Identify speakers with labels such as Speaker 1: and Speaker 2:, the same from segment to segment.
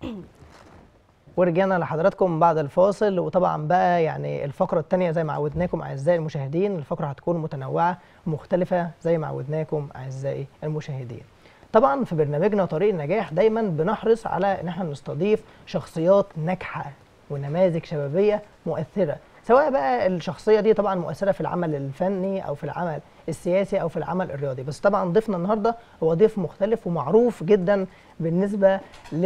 Speaker 1: ورجعنا لحضراتكم بعد الفاصل وطبعا بقى يعني الفقرة الثانية زي ما عودناكم أعزائي المشاهدين الفقرة هتكون متنوعة ومختلفة زي ما عودناكم أعزائي المشاهدين طبعا في برنامجنا طريق النجاح دايما بنحرص على ان احنا نستضيف شخصيات ناجحة ونماذج شبابية مؤثرة سواء بقى الشخصية دي طبعا مؤثرة في العمل الفني أو في العمل السياسي أو في العمل الرياضي بس طبعا ضيفنا النهاردة هو ضيف مختلف ومعروف جدا بالنسبة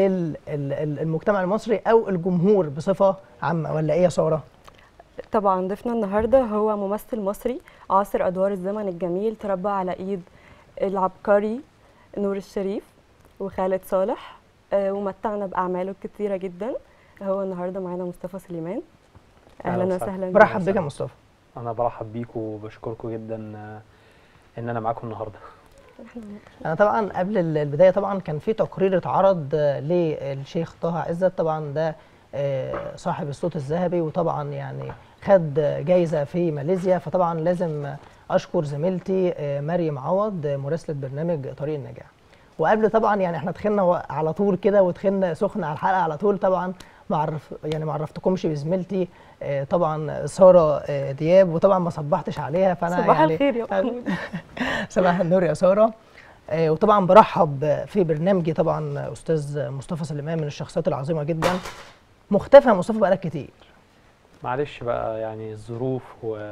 Speaker 1: للمجتمع المصري أو الجمهور بصفة عامة ولا إيه يا سارة؟
Speaker 2: طبعا ضيفنا النهارده هو ممثل مصري عاصر ادوار الزمن الجميل تربى على ايد العبقري نور الشريف وخالد صالح آه، ومتعنا باعماله الكثيره جدا هو النهارده معانا مصطفى سليمان
Speaker 3: أهلا
Speaker 2: اهلا
Speaker 3: وسهلا.
Speaker 2: وسهلا بيك.
Speaker 1: برحب بك يا مصطفى
Speaker 3: انا برحب بيكم وبشكركم جدا آه، ان انا معاكم النهارده
Speaker 1: انا طبعا قبل ال- البدايه طبعا كان في تقرير اتعرض آه، للشيخ طه عزت طبعا ده آه، صاحب الصوت الذهبي وطبعا يعني خد آه، جايزه في ماليزيا فطبعا لازم آه، اشكر زميلتي آه، مريم عوض آه، مراسله برنامج طريق النجاح وقبل طبعا يعني احنا دخلنا و- على طول كده ودخلنا سخن على الحلقه على طول طبعا معرف يعني ما عرفتكمش بزميلتي آه، طبعا ساره آه، دياب وطبعا ما صبحتش عليها فانا
Speaker 2: صباح
Speaker 1: يعني
Speaker 2: الخير يا محمود
Speaker 1: صباح النور يا ساره آه، وطبعا برحب في برنامجي طبعا استاذ مصطفى سليمان من الشخصيات العظيمه جدا مختفى مصطفى بقالك كتير
Speaker 3: معلش بقى يعني الظروف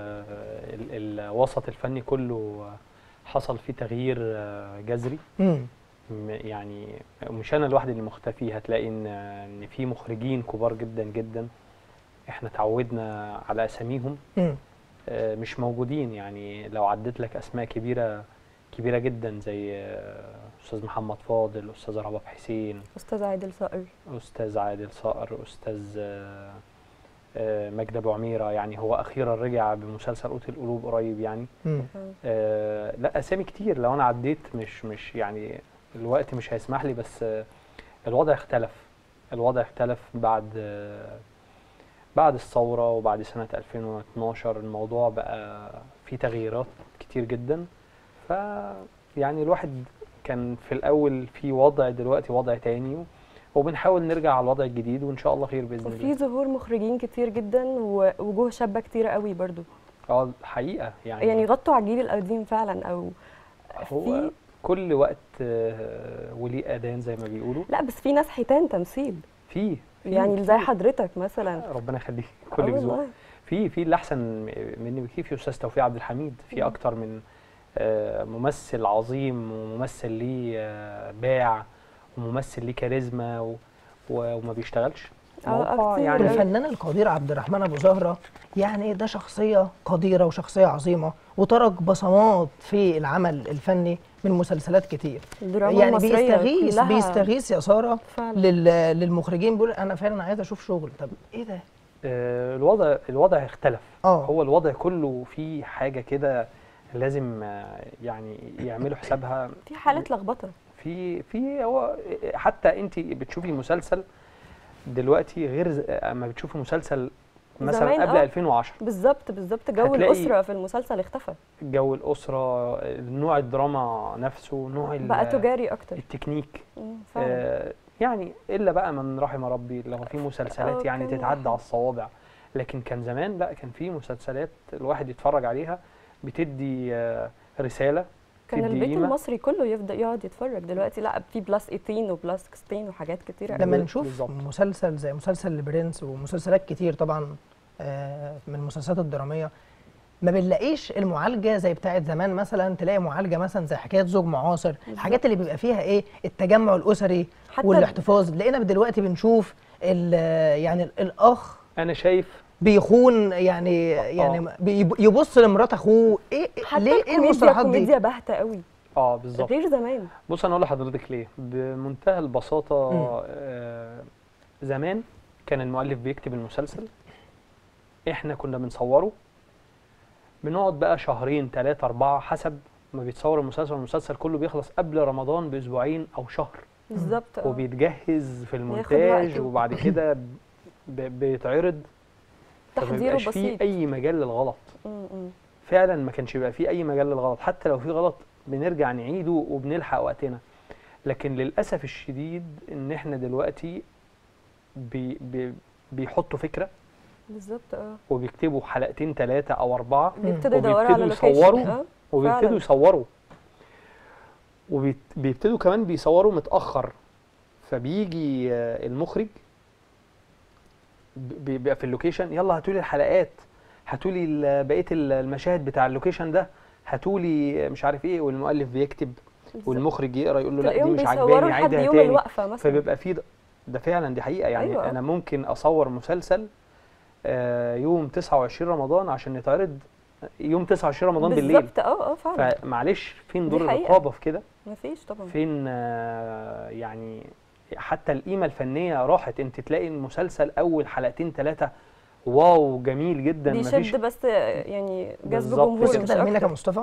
Speaker 3: والوسط الفني كله حصل فيه تغيير آه، جذري
Speaker 1: امم
Speaker 3: م- يعني مش انا لوحدي اللي مختفي هتلاقي ان ان في مخرجين كبار جدا جدا احنا اتعودنا على اساميهم
Speaker 1: امم
Speaker 3: آه، مش موجودين يعني لو عديت لك اسماء كبيره كبيره جدا زي آه، استاذ محمد فاضل استاذ رباب حسين
Speaker 2: استاذ عادل صقر
Speaker 3: استاذ عادل صقر استاذ آه، آه، مجدي ابو عميره يعني هو اخيرا رجع بمسلسل قوت القلوب قريب يعني
Speaker 1: امم
Speaker 3: آه، لا اسامي كتير لو انا عديت مش مش يعني الوقت مش هيسمح لي بس آه، الوضع اختلف الوضع اختلف بعد آه، بعد الثوره وبعد سنه 2012 الموضوع بقى فيه تغييرات كتير جدا ف يعني الواحد كان في الاول في وضع دلوقتي وضع تاني وبنحاول نرجع على الوضع الجديد وان شاء الله خير باذن
Speaker 2: وفي
Speaker 3: الله
Speaker 2: ظهور مخرجين كتير جدا ووجوه شابه كتيره قوي برضو
Speaker 3: اه حقيقه يعني,
Speaker 2: يعني غطوا على الجيل القديم فعلا او
Speaker 3: هو
Speaker 2: في
Speaker 3: كل وقت آه، وليه اذان زي ما بيقولوا
Speaker 2: لا بس في ناس حيتان تمثيل
Speaker 3: في في-
Speaker 2: يعني
Speaker 3: في-
Speaker 2: زي حضرتك مثلا
Speaker 3: ربنا يخليك
Speaker 2: آه
Speaker 3: كل ذوق
Speaker 2: والله.
Speaker 3: في في اللي احسن مني بكتير في استاذ توفيق عبد الحميد في
Speaker 2: مم.
Speaker 3: اكتر من آه، ممثل عظيم وممثل ليه آه، باع وممثل ليه كاريزما و- و- وما بيشتغلش
Speaker 2: آه،
Speaker 3: موقع
Speaker 2: كتير
Speaker 3: يعني
Speaker 2: أوي.
Speaker 1: الفنان القدير عبد الرحمن ابو زهره يعني ده شخصيه قديره وشخصيه عظيمه وترك بصمات في العمل الفني من مسلسلات كتير
Speaker 2: الدراما
Speaker 1: يعني
Speaker 2: المصريه
Speaker 1: بيستغيث
Speaker 2: كلها
Speaker 1: بيستغيث يا ساره
Speaker 2: فعلا
Speaker 1: لل- للمخرجين بيقول انا فعلا عايز اشوف شغل طب ايه ده
Speaker 3: آه، الوضع الوضع اختلف
Speaker 1: اه
Speaker 3: هو الوضع كله فيه حاجه كده لازم آه، يعني يعملوا حسابها
Speaker 2: في حاله لخبطه
Speaker 3: في في هو حتى انت بتشوفي مسلسل دلوقتي غير ز- اما بتشوفي مسلسل مثلا
Speaker 2: زمان
Speaker 3: قبل
Speaker 2: آه.
Speaker 3: 2010
Speaker 2: بالظبط بالظبط جو
Speaker 3: هتلاقي-
Speaker 2: الاسره في المسلسل اختفى
Speaker 3: جو الاسره نوع الدراما نفسه نوع ال-
Speaker 2: بقى تجاري اكتر
Speaker 3: التكنيك
Speaker 2: مم، فعلا
Speaker 3: آه يعني الا بقى من رحم ربي لو في مسلسلات
Speaker 2: آه،
Speaker 3: يعني
Speaker 2: كان
Speaker 3: تتعدى
Speaker 2: واحد.
Speaker 3: على الصوابع لكن كان زمان لا كان في مسلسلات الواحد يتفرج عليها بتدي آه رساله
Speaker 2: كان
Speaker 3: تدي
Speaker 2: البيت
Speaker 3: قيمة.
Speaker 2: المصري كله يفضل يقعد يتفرج دلوقتي لا في بلس 18 وبلس 16 وحاجات كتيره
Speaker 1: لما
Speaker 3: بال-
Speaker 1: نشوف
Speaker 3: بالظبط.
Speaker 1: مسلسل زي مسلسل البرنس ومسلسلات كتير طبعا آه، من المسلسلات الدراميه ما بنلاقيش المعالجه زي بتاعه زمان مثلا تلاقي معالجه مثلا زي حكايه زوج معاصر الحاجات اللي بيبقى فيها ايه التجمع الاسري
Speaker 2: حتى
Speaker 1: والاحتفاظ لقينا دلوقتي بنشوف ال- يعني الاخ
Speaker 3: انا شايف
Speaker 1: بيخون يعني يعني بيب- يبص لمرات اخوه ايه إيه-
Speaker 2: حتى
Speaker 1: ليه ايه
Speaker 2: الكوميديا
Speaker 1: المصطلحات دي
Speaker 2: كوميديا باهته قوي
Speaker 3: اه بالظبط
Speaker 2: غير زمان
Speaker 3: بص انا اقول لحضرتك ليه بمنتهى البساطه
Speaker 1: مم.
Speaker 3: آه زمان كان المؤلف بيكتب المسلسل احنا كنا بنصوره بنقعد بقى شهرين ثلاثة أربعة حسب ما بيتصور المسلسل المسلسل كله بيخلص قبل رمضان بأسبوعين أو شهر
Speaker 2: بالظبط آه.
Speaker 3: وبيتجهز في
Speaker 2: وقته.
Speaker 3: المونتاج وبعد كده ب- بيتعرض فما
Speaker 2: تحضيره
Speaker 3: بيبقاش فيه
Speaker 2: بسيط
Speaker 3: أي مجال للغلط
Speaker 2: م- م.
Speaker 3: فعلا ما كانش يبقى فيه اي مجال للغلط حتى لو في غلط بنرجع نعيده وبنلحق وقتنا لكن للاسف الشديد ان احنا دلوقتي بي بي بيحطوا فكره
Speaker 2: بالظبط اه
Speaker 3: وبيكتبوا حلقتين ثلاثه او اربعه
Speaker 2: بيبتدوا يدوروا على
Speaker 3: وبيبتدوا
Speaker 2: لوكيشن
Speaker 3: يصوروا.
Speaker 2: اه
Speaker 3: وبيبتدوا
Speaker 2: فعلاً.
Speaker 3: يصوروا وبيبتدوا كمان بيصوروا متأخر فبيجي آه، المخرج ب- بيبقى في اللوكيشن يلا هاتولي الحلقات هاتولي ال- بقية ال- المشاهد بتاع اللوكيشن ده هاتولي مش عارف ايه والمؤلف بيكتب
Speaker 2: بالظبط.
Speaker 3: والمخرج يقرا يقول له لا دي
Speaker 2: تلاقيهم
Speaker 3: مش
Speaker 2: بيصوروا
Speaker 3: عاجباني
Speaker 2: لحد
Speaker 3: عيدها
Speaker 2: يوم
Speaker 3: تاني
Speaker 2: الوقفه مثلا
Speaker 3: فبيبقى في ده, ده فعلا دي حقيقة يعني
Speaker 2: أيوة.
Speaker 3: انا ممكن اصور مسلسل آه، يوم 29 رمضان عشان يتعرض يوم 29 رمضان بالليل
Speaker 2: بالظبط اه اه فعلا
Speaker 3: فمعلش فين
Speaker 2: دي
Speaker 3: دور
Speaker 2: حقيقة.
Speaker 3: الرقابه في كده
Speaker 2: مفيش طبعا
Speaker 3: فين آه، يعني حتى القيمه الفنيه راحت انت تلاقي المسلسل اول حلقتين ثلاثه واو جميل جدا مفيش
Speaker 2: بيشد بس يعني جذب
Speaker 3: بالظبط
Speaker 2: جمهور
Speaker 3: كده.
Speaker 2: مش
Speaker 1: كده منك يا
Speaker 2: اكتر
Speaker 1: مصطفى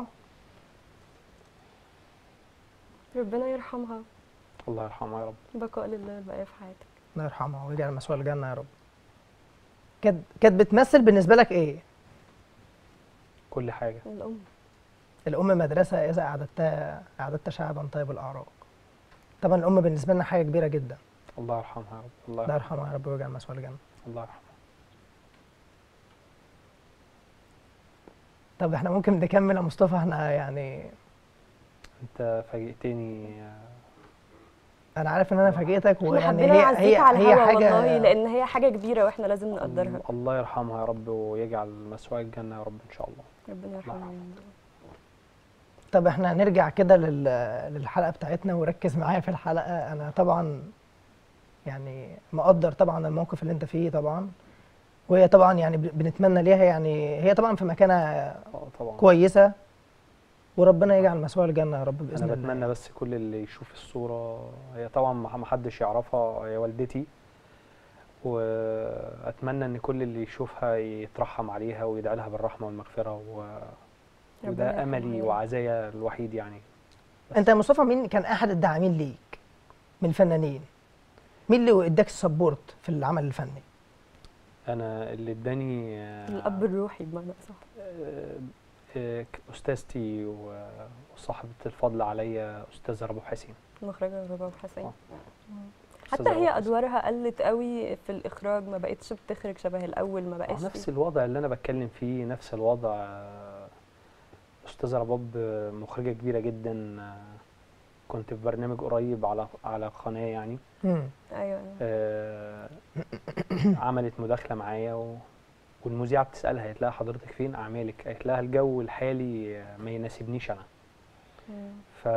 Speaker 2: ربنا يرحمها
Speaker 3: الله يرحمه يا رب
Speaker 2: بقاء لله الباقيه في حياتك
Speaker 1: الله يرحمها ويجعل مسوى الجنه يا رب كانت كانت بتمثل بالنسبه لك ايه
Speaker 3: كل حاجه
Speaker 2: الام
Speaker 1: الام مدرسه اذا اعددتها اعددت شعبا طيب الاعراق طبعا الام بالنسبه لنا حاجه كبيره جدا
Speaker 3: الله يرحمها يا رب الله
Speaker 1: الله
Speaker 3: يرحمها
Speaker 1: يرحمها يا رب ويجعل مسوى الجنه
Speaker 3: الله يرحمها
Speaker 1: طب احنا ممكن نكمل يا مصطفى احنا يعني
Speaker 3: انت فاجئتني آه،
Speaker 1: انا عارف ان انا فاجئتك
Speaker 2: احنا
Speaker 1: ويعني
Speaker 2: حبينا
Speaker 1: هي
Speaker 2: نعزيك
Speaker 1: هي
Speaker 2: على
Speaker 1: هي
Speaker 2: الهوا
Speaker 1: حاجه
Speaker 2: والله لان هي حاجه كبيره واحنا لازم نقدرها
Speaker 3: الله يرحمها يا رب ويجعل مسواها الجنه يا رب ان شاء الله
Speaker 2: ربنا يرحمها
Speaker 1: طب احنا هنرجع كده لل... للحلقه بتاعتنا وركز معايا في الحلقه انا طبعا يعني مقدر طبعا الموقف اللي انت فيه طبعا وهي طبعا يعني ب- بنتمنى ليها يعني هي طبعا في مكانه
Speaker 3: اه طبعا
Speaker 1: كويسه وربنا يجعل مسواها الجنه يا رب باذن
Speaker 3: انا
Speaker 1: الله
Speaker 3: بتمنى بس كل اللي يشوف الصوره هي طبعا ما ما حدش يعرفها هي والدتي واتمنى ان كل اللي يشوفها يترحم عليها ويدعي لها بالرحمه والمغفره و...
Speaker 2: ربنا
Speaker 3: وده
Speaker 2: يرحمها
Speaker 3: املي
Speaker 2: يا رب.
Speaker 3: وعزايا الوحيد يعني بس.
Speaker 1: انت يا مصطفى مين كان احد الداعمين ليك من الفنانين مين اللي اداك السبورت في العمل الفني
Speaker 3: انا اللي اداني آه،
Speaker 2: الاب الروحي بمعنى اصح
Speaker 3: آه، آه، استاذتي و- وصاحبه الفضل عليا استاذه ربو حسين
Speaker 2: المخرجه رباب حسين
Speaker 3: آه.
Speaker 2: مم.
Speaker 3: أستاذة
Speaker 2: حتى
Speaker 3: رباب
Speaker 2: هي
Speaker 3: حسين.
Speaker 2: ادوارها قلت قوي في الاخراج ما بقتش بتخرج شبه الاول ما
Speaker 3: آه،
Speaker 2: بقاش
Speaker 3: نفس
Speaker 2: في-
Speaker 3: الوضع اللي انا بتكلم فيه نفس الوضع آه، استاذه رباب آه، مخرجه كبيره جدا آه، كنت في برنامج قريب على على قناه يعني
Speaker 1: مم.
Speaker 2: ايوه
Speaker 3: آه، عملت مداخله معايا و... والمذيعه بتسالها قالت لها حضرتك فين اعمالك قالت لها الجو الحالي آه، ما يناسبنيش انا
Speaker 2: مم.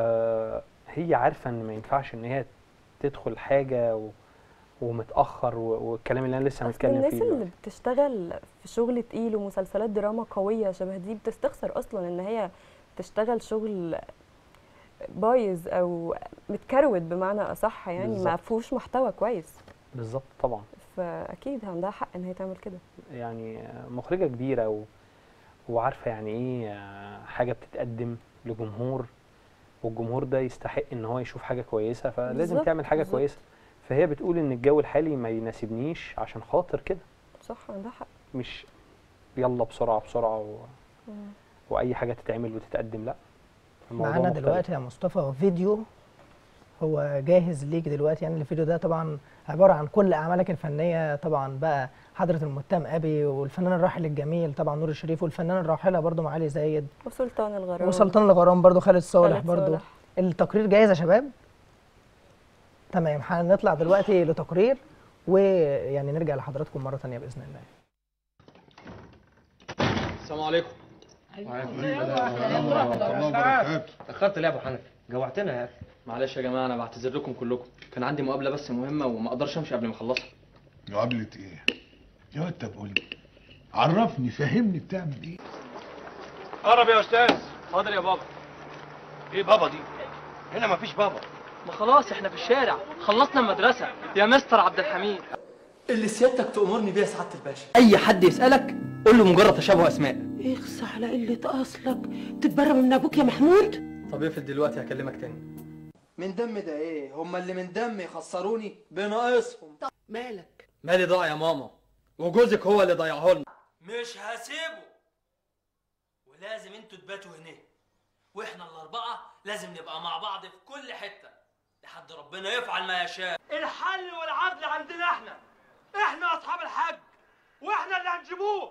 Speaker 3: فهي عارفه ان ما ينفعش ان هي تدخل حاجه و... ومتاخر و... والكلام اللي انا لسه
Speaker 2: اصل
Speaker 3: متكلم
Speaker 2: الناس
Speaker 3: فيه
Speaker 2: اللي
Speaker 3: دلوقتي.
Speaker 2: بتشتغل في شغل تقيل ومسلسلات دراما قويه شبه دي بتستخسر اصلا ان هي تشتغل شغل بايظ او متكروت بمعنى اصح يعني ما
Speaker 3: بالظبط.
Speaker 2: فيهوش محتوى كويس
Speaker 3: بالظبط طبعا
Speaker 2: فاكيد عندها حق ان هي تعمل كده
Speaker 3: يعني مخرجة كبيرة و... وعارفة يعني ايه آه، حاجة بتتقدم لجمهور والجمهور ده يستحق ان هو يشوف حاجة كويسة فلازم
Speaker 2: بالظبط،
Speaker 3: تعمل حاجة
Speaker 2: بالظبط.
Speaker 3: كويسة فهي بتقول ان الجو الحالي ما يناسبنيش عشان خاطر كده
Speaker 2: صح عندها حق
Speaker 3: مش يلا بسرعة بسرعة و...
Speaker 2: مم.
Speaker 3: واي حاجة تتعمل وتتقدم لا الموضوع
Speaker 1: معانا
Speaker 3: مختلف.
Speaker 1: دلوقتي يا مصطفى فيديو هو جاهز ليك دلوقتي يعني الفيديو ده طبعا عبارة عن كل أعمالك الفنية طبعا بقى حضرة المتهم أبي والفنان الراحل الجميل طبعا نور الشريف والفنانة الراحلة برضو معالي زايد
Speaker 2: وسلطان الغرام
Speaker 1: وسلطان الغرام برضو خالد صالح
Speaker 2: خالد
Speaker 1: برضو
Speaker 2: صالح.
Speaker 1: التقرير جاهز يا شباب تمام هنطلع دلوقتي لتقرير ويعني نرجع لحضراتكم مرة تانية بإذن الله
Speaker 4: السلام عليكم
Speaker 5: السلام ورحمة الله وبركاته
Speaker 4: اتأخرت ليه يا ابو حنفي جوعتنا يا اخي معلش يا جماعه انا بعتذر لكم كلكم كان عندي مقابله بس مهمه وما اقدرش امشي قبل ما اخلصها
Speaker 5: مقابلة ايه؟ يا واد طب قول لي عرفني فهمني بتعمل ايه؟
Speaker 4: قرب يا استاذ حاضر يا بابا
Speaker 6: ايه بابا دي؟ هنا مفيش بابا
Speaker 4: ما خلاص احنا في الشارع خلصنا المدرسه يا مستر عبد الحميد اللي سيادتك تأمرني بيه يا سعاده الباشا اي حد يسالك قول له مجرد تشابه اسماء
Speaker 7: اخص على قلة أصلك تتبرى من أبوك يا محمود
Speaker 4: طب اقفل دلوقتي هكلمك تاني من دم ده ايه هما اللي من دم يخسروني بناقصهم
Speaker 7: مالك
Speaker 4: مالي ضاع يا ماما وجوزك هو اللي ضيعه لنا مش هسيبه ولازم انتوا تباتوا هنا واحنا الاربعه لازم نبقى مع بعض في كل حته لحد ربنا يفعل ما يشاء الحل والعدل عندنا احنا احنا اصحاب الحج واحنا اللي هنجيبوه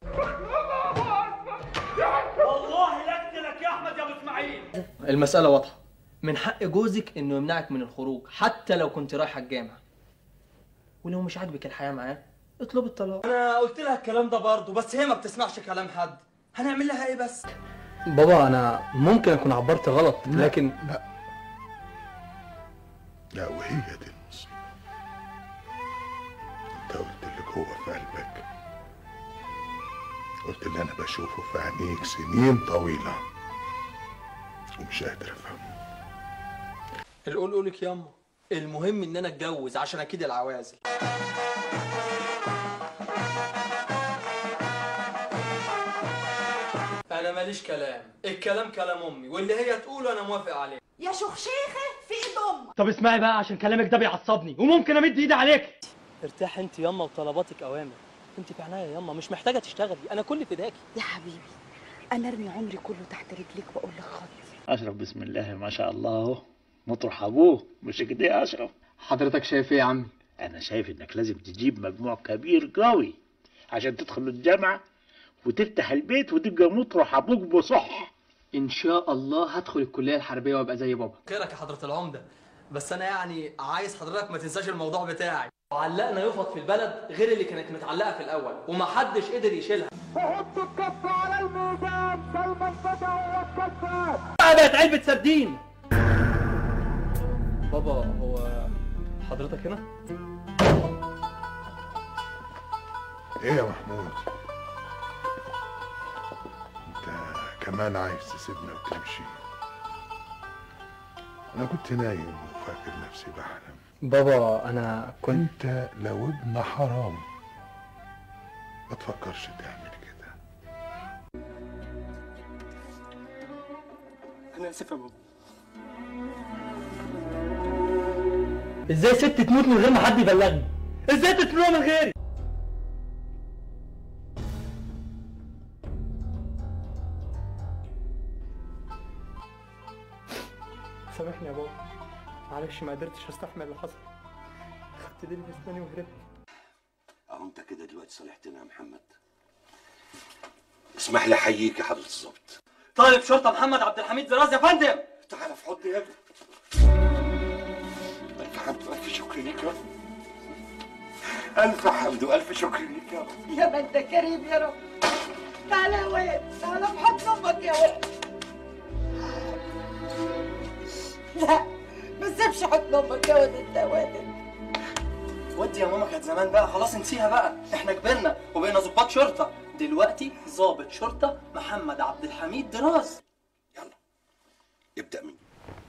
Speaker 4: والله لا اقتلك يا احمد يا ابو اسماعيل
Speaker 8: المسألة واضحة من حق جوزك انه يمنعك من الخروج حتى لو كنت رايحة الجامعة ولو مش عاجبك الحياة معاه اطلب الطلاق
Speaker 4: انا قلت لها الكلام ده برضه بس هي ما بتسمعش كلام حد هنعمل لها ايه بس
Speaker 8: بابا انا ممكن اكون عبرت غلط لكن
Speaker 5: لا لا وهي دي المصيبة انت قلت اللي جوه في قلبك قلت اللي انا بشوفه في عينيك سنين طويلة ومش قادر افهمه
Speaker 8: القول قولك ياما المهم ان انا اتجوز عشان اكيد العوازل انا ماليش كلام الكلام كلام امي واللي هي تقوله انا موافق عليه
Speaker 7: يا شخشيخه في ايد امك
Speaker 4: طب اسمعي بقى عشان كلامك ده بيعصبني وممكن امد ايدي عليك
Speaker 8: ارتاح انت ياما وطلباتك اوامر انت في عناية ياما مش محتاجه تشتغلي انا كل فداكي
Speaker 7: يا حبيبي انا ارمي عمري كله تحت رجليك واقول لك خط
Speaker 9: أشرف بسم الله ما شاء الله أهو مطرح أبوه مش كده يا أشرف
Speaker 8: حضرتك شايف ايه يا عمي
Speaker 9: أنا شايف إنك لازم تجيب مجموع كبير قوي عشان تدخل الجامعة وتفتح البيت وتبقى مطرح أبوك بصح
Speaker 8: ان شاء الله هدخل الكليه الحربيه وابقى زي بابا خيرك يا حضره العمده بس انا يعني عايز حضرتك ما تنساش الموضوع بتاعي علقنا يفط في البلد غير اللي كانت متعلقه في الاول ومحدش قدر يشيلها
Speaker 4: بقت علبه سردين
Speaker 8: بابا هو حضرتك هنا
Speaker 5: ايه يا محمود انت كمان عايز تسيبنا وتمشي انا كنت نايم وفاكر نفسي بحلم
Speaker 8: بابا انا كنت
Speaker 5: انت لو ابن حرام ما تفكرش تعمل كده
Speaker 8: انا اسف يا بابا
Speaker 4: ازاي ست تموت من غير ما حد يبلغني ازاي تقتلوها من غيري
Speaker 8: سامحني يا بابا معلش ما قدرتش استحمل اللي حصل خدت ديلي في اسناني وهربت
Speaker 6: اهو انت كده دلوقتي صالحتنا يا محمد اسمح لي احييك يا حضرة الظابط
Speaker 4: طالب شرطه محمد عبد الحميد زراز يا فندم
Speaker 6: تعالى في حضني يا ابني الف حمد والف شكر ليك يا رب الف حمد والف شكر ليك يا رب
Speaker 7: يا ما انت كريم يا رب تعالى يا واد تعالى في حضن امك يا واد لا ما تسيبش حضن امك يا واد انت يا واد
Speaker 8: ودي يا ماما كانت زمان بقى خلاص نسيها بقى احنا كبرنا وبقينا ضباط شرطه دلوقتي ضابط شرطه محمد عبد الحميد دراز
Speaker 6: يلا ابدا من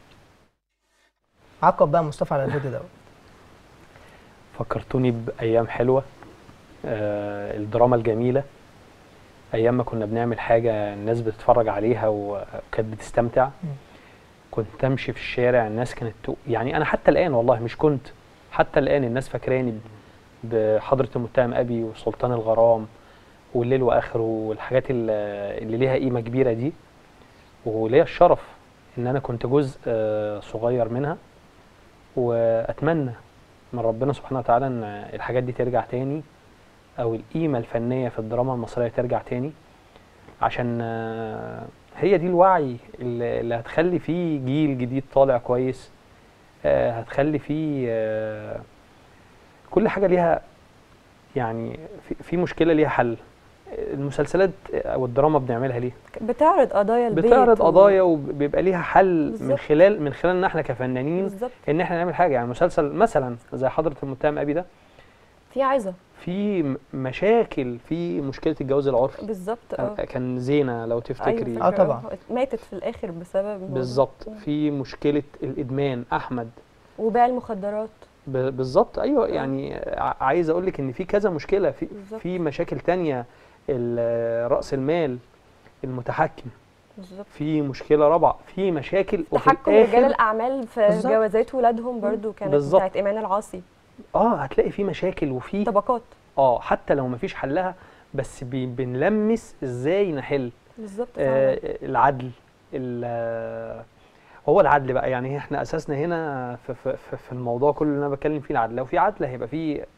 Speaker 1: عقب بقى مصطفى على الفيديو ده
Speaker 3: فكرتوني بأيام حلوة آه الدراما الجميلة أيام ما كنا بنعمل حاجة الناس بتتفرج عليها وكانت بتستمتع كنت أمشي في الشارع الناس كانت تو... يعني أنا حتى الآن والله مش كنت حتى الآن الناس فاكراني ب- بحضرة المتهم أبي وسلطان الغرام والليل وآخره والحاجات ال- اللي ليها قيمة كبيرة دي وليا الشرف إن أنا كنت جزء آه، صغير منها وأتمنى من ربنا سبحانه وتعالى ان الحاجات دي ترجع تاني او القيمه الفنيه في الدراما المصريه ترجع تاني عشان آه، هي دي الوعي اللي اللي هتخلي فيه جيل جديد طالع كويس آه، هتخلي فيه آه، كل حاجه ليها يعني في- في مشكله ليها حل المسلسلات او الدراما بنعملها ليه
Speaker 2: بتعرض قضايا البيت
Speaker 3: بتعرض
Speaker 2: و-
Speaker 3: قضايا وبيبقى ليها حل من
Speaker 2: بالظبط.
Speaker 3: خلال من خلالنا احنا كفنانين
Speaker 2: بالظبط
Speaker 3: ان احنا نعمل حاجه يعني مسلسل مثلا زي حضره المتهم ابي ده
Speaker 2: في عايزه
Speaker 3: في م- مشاكل في مشكله الجواز العرفي
Speaker 2: بالظبط اه
Speaker 3: كان- كان زينه لو تفتكري
Speaker 2: أيوة
Speaker 1: آه
Speaker 2: فاكرة،
Speaker 1: طبعا.
Speaker 2: ماتت في الاخر بسبب الموضوع.
Speaker 3: بالظبط في مشكله الادمان احمد
Speaker 2: وبيع المخدرات
Speaker 3: ب- بالظبط ايوه يعني ع- عايز اقول لك ان في كذا مشكله في
Speaker 2: بالظبط.
Speaker 3: في مشاكل تانية ال- راس المال المتحكم
Speaker 2: بالظبط
Speaker 3: في مشكله رابعه في مشاكل وفي
Speaker 2: تحكم رجال
Speaker 3: الآخر-
Speaker 2: الاعمال في
Speaker 3: بالظبط.
Speaker 2: جوازات ولادهم برضو كانت
Speaker 3: بالظبط.
Speaker 2: بتاعت ايمان العاصي
Speaker 3: اه هتلاقي في مشاكل وفي
Speaker 2: طبقات
Speaker 3: اه حتى لو مفيش حلها بس بي- بنلمس ازاي نحل
Speaker 2: بالظبط
Speaker 3: آه
Speaker 2: فعلا
Speaker 3: العدل ال- آه، هو العدل بقى يعني احنا اساسنا هنا في, في, في- في الموضوع كله اللي انا بتكلم فيه العدل لو في عدل هيبقى في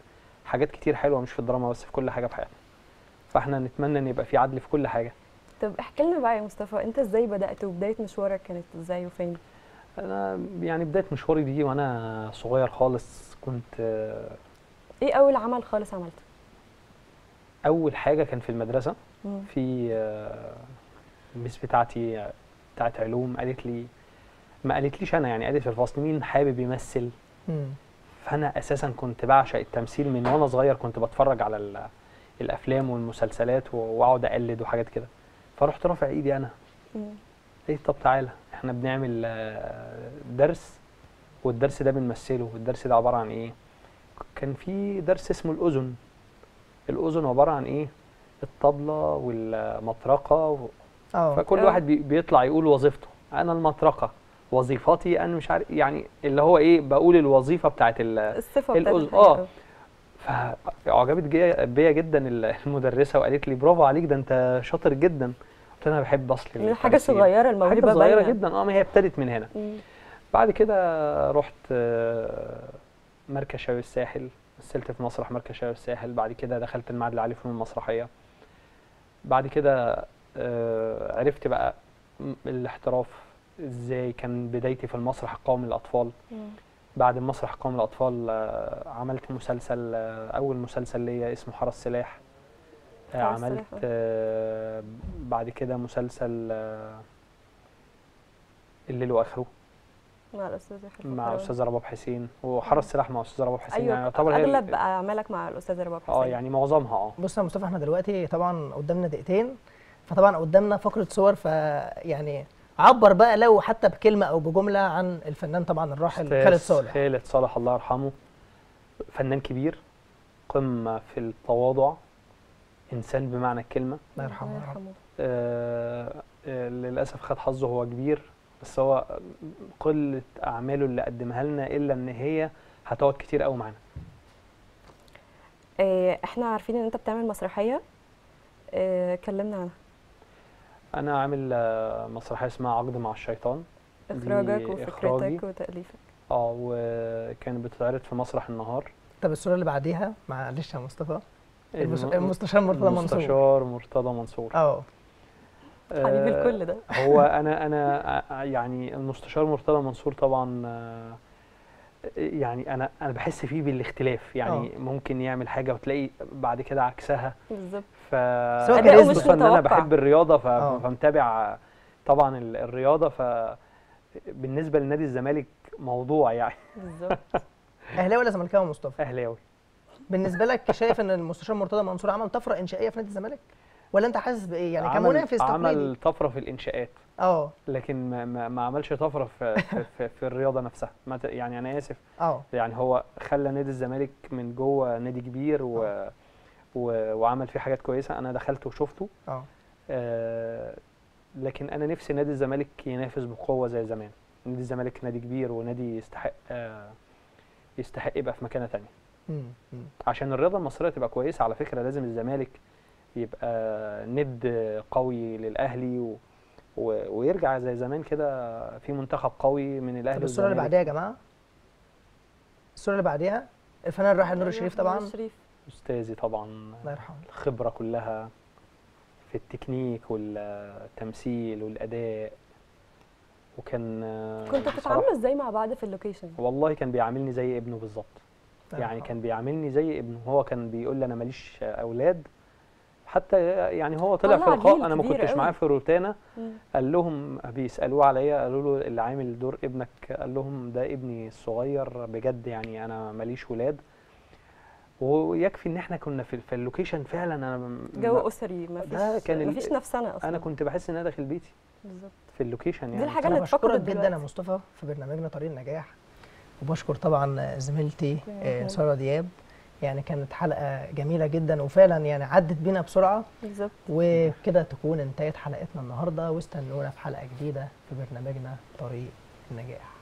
Speaker 3: حاجات كتير حلوه مش في الدراما بس في كل حاجه في حياتنا فاحنا نتمنى ان يبقى في عدل في كل حاجه
Speaker 2: طب احكي لنا بقى يا مصطفى انت ازاي بدات وبدايه مشوارك كانت ازاي وفين
Speaker 3: انا يعني بدايه مشواري دي وانا صغير خالص كنت آه،
Speaker 2: ايه اول عمل خالص عملته
Speaker 3: اول حاجه كان في المدرسه
Speaker 2: مم.
Speaker 3: في آه، الميس بتاعتي بتاعت علوم قالت لي ما قالتليش انا يعني قالت في الفصل مين حابب يمثل
Speaker 1: مم.
Speaker 3: فانا اساسا كنت بعشق التمثيل من وانا صغير كنت بتفرج على ال- الافلام والمسلسلات و- واقعد اقلد وحاجات كده فرحت رافع ايدي انا
Speaker 2: مم.
Speaker 3: ايه طب تعالى احنا بنعمل آه، درس والدرس ده بنمثله والدرس ده عباره عن ايه كان في درس اسمه الاذن الاذن عباره عن ايه الطبله والمطرقه و...
Speaker 1: اه
Speaker 3: فكل
Speaker 2: آه.
Speaker 3: واحد بي- بيطلع يقول وظيفته انا المطرقه وظيفتي انا مش عارف يعني اللي هو ايه بقول الوظيفه بتاعت ال...
Speaker 2: الصفه بتاعت
Speaker 3: الأذن
Speaker 2: الحاجة.
Speaker 3: اه فاعجبت جي- بيا جدا ال- المدرسه وقالت لي برافو عليك ده انت شاطر جدا قلت لها انا بحب اصل
Speaker 2: من حاجه
Speaker 3: التمثيل.
Speaker 2: صغيره الموهبه
Speaker 3: حاجه صغيره
Speaker 2: باينة.
Speaker 3: جدا اه ما هي ابتدت من هنا
Speaker 2: مم.
Speaker 3: بعد كده رحت آه، مركز شباب الساحل مثلت في مسرح مركز شباب الساحل بعد كده دخلت المعهد العالي للفنون المسرحيه بعد كده آه، عرفت بقى م- الاحتراف ازاي كان بدايتي في المسرح القومي للاطفال
Speaker 2: مم.
Speaker 3: بعد المسرح القومي للاطفال آه، عملت مسلسل آه، اول مسلسل ليا اسمه حرس سلاح آه،
Speaker 2: حرس
Speaker 3: عملت
Speaker 2: سلاح، آه.
Speaker 3: آه، بعد كده مسلسل آه، الليل واخره
Speaker 2: مع الاستاذ يحيى
Speaker 3: مع
Speaker 2: الفخراني.
Speaker 3: استاذ رباب حسين وحرس سلاح مع استاذ رباب حسين
Speaker 2: ايوه
Speaker 3: يعني يعتبر هي ال-
Speaker 2: اغلب اعمالك مع الاستاذ رباب حسين
Speaker 3: اه يعني معظمها اه
Speaker 1: بص يا مصطفى احنا دلوقتي طبعا قدامنا دقيقتين فطبعا قدامنا فقره صور فيعني عبر بقى لو حتى بكلمه او بجمله عن الفنان طبعا الراحل
Speaker 3: أستاذ
Speaker 1: خالد صالح
Speaker 3: خالد صالح الله يرحمه فنان كبير قمة في التواضع إنسان بمعنى الكلمة
Speaker 1: الله يرحمه
Speaker 2: الله
Speaker 1: يا رب.
Speaker 2: يرحمه
Speaker 3: آه آه، للأسف خد حظه هو كبير بس هو قلة أعماله اللي قدمها لنا إلا إن هي هتقعد كتير قوي معانا
Speaker 2: آه، احنا عارفين ان انت بتعمل مسرحيه آه، كلمنا عنها
Speaker 3: أنا عامل آه، مسرحية اسمها عقد مع الشيطان دي
Speaker 2: اخراجك
Speaker 3: إخراجي.
Speaker 2: وفكرتك وتاليفك
Speaker 3: اه وكانت بتتعرض في مسرح النهار
Speaker 1: طب الصوره اللي بعديها معلش يا مصطفى المس-
Speaker 3: الم-
Speaker 1: المستشار مرتضى منصور
Speaker 3: المستشار مرتضى منصور
Speaker 1: اه
Speaker 2: حبيبي
Speaker 3: آه،
Speaker 2: الكل ده
Speaker 3: هو انا انا ع- يعني المستشار مرتضى منصور طبعا آه، يعني انا انا بحس فيه بالاختلاف يعني ممكن يعمل حاجه وتلاقي بعد كده عكسها
Speaker 2: بالظبط
Speaker 3: ف
Speaker 1: بس هو
Speaker 2: أداؤه
Speaker 1: كاريزما.
Speaker 2: مش
Speaker 3: خصوصا ان انا
Speaker 2: متوقع.
Speaker 3: بحب الرياضه ف...
Speaker 1: آه.
Speaker 3: فمتابع طبعا ال- الرياضه ف بالنسبه لنادي الزمالك موضوع يعني
Speaker 2: بالظبط
Speaker 1: اهلاوي ولا زملكاوي يا مصطفى
Speaker 3: اهلاوي
Speaker 1: بالنسبه لك شايف ان المستشار مرتضى منصور عمل طفره انشائيه في نادي الزمالك ولا انت حاسس بايه يعني
Speaker 3: عمل-
Speaker 1: كمنافس
Speaker 3: عمل
Speaker 1: تقليدي
Speaker 3: طفره في الانشاءات
Speaker 1: اه
Speaker 3: لكن ما, ما, ما عملش طفره في, في, في, في الرياضه نفسها ما ت- يعني انا اسف
Speaker 1: اه
Speaker 3: يعني هو خلى نادي الزمالك من جوه نادي كبير و... و... وعمل فيه حاجات كويسه انا دخلت وشفته
Speaker 1: اه
Speaker 3: آه لكن انا نفسي نادي الزمالك ينافس بقوه زي زمان نادي الزمالك نادي كبير ونادي يستحق آه يستحق يبقى في مكانه تانية
Speaker 1: مم، مم.
Speaker 3: عشان الرياضه المصريه تبقى كويسه على فكره لازم الزمالك يبقى ند قوي للاهلي و... و... ويرجع زي زمان كده في منتخب قوي من الاهلي
Speaker 1: طب الصوره اللي
Speaker 3: والزمالك.
Speaker 1: بعديها يا جماعه الصوره اللي بعديها الفنان الراحل نور الشريف طبعا
Speaker 2: نور الشريف
Speaker 3: استاذي طبعا
Speaker 1: الله يرحمه
Speaker 3: الخبرة كلها في التكنيك والتمثيل والأداء وكان
Speaker 2: كنتوا
Speaker 3: بصراحة-
Speaker 2: بتتعاملوا ازاي مع بعض في اللوكيشن
Speaker 3: والله كان بيعاملني زي ابنه بالظبط
Speaker 1: الله
Speaker 3: يعني
Speaker 1: يرحمه.
Speaker 3: كان بيعاملني زي ابنه هو كان بيقول لي انا ماليش اولاد حتى يعني هو طلع في
Speaker 2: طلع
Speaker 3: لقاء
Speaker 2: جيل
Speaker 3: انا ما
Speaker 2: كبير
Speaker 3: كنتش
Speaker 2: قوي.
Speaker 3: معاه في روتانا
Speaker 2: مم.
Speaker 3: قال لهم بيسالوه عليا قالوا له اللي عامل دور ابنك قال لهم ده ابني الصغير بجد يعني انا ماليش ولاد ويكفي ان احنا كنا في, في اللوكيشن فعلا انا م-
Speaker 2: جو اسري ما
Speaker 3: ده
Speaker 2: فيش
Speaker 3: كان ال-
Speaker 2: ما فيش نفسنا اصلا
Speaker 3: انا كنت بحس ان انا داخل بيتي
Speaker 2: بالظبط
Speaker 3: في اللوكيشن
Speaker 2: دي
Speaker 3: يعني
Speaker 2: الحاجه
Speaker 1: انا
Speaker 2: اللي اتفقدت
Speaker 1: بشكرك جدا يا
Speaker 2: دلوقتي
Speaker 1: مصطفى في برنامجنا طريق النجاح وبشكر طبعا زميلتي آه،
Speaker 2: شكراً.
Speaker 1: ساره دياب يعني كانت حلقه جميله جدا وفعلا يعني عدت بينا بسرعه
Speaker 2: بالظبط
Speaker 1: وكده تكون انتهت حلقتنا النهارده واستنونا في حلقه جديده في برنامجنا طريق النجاح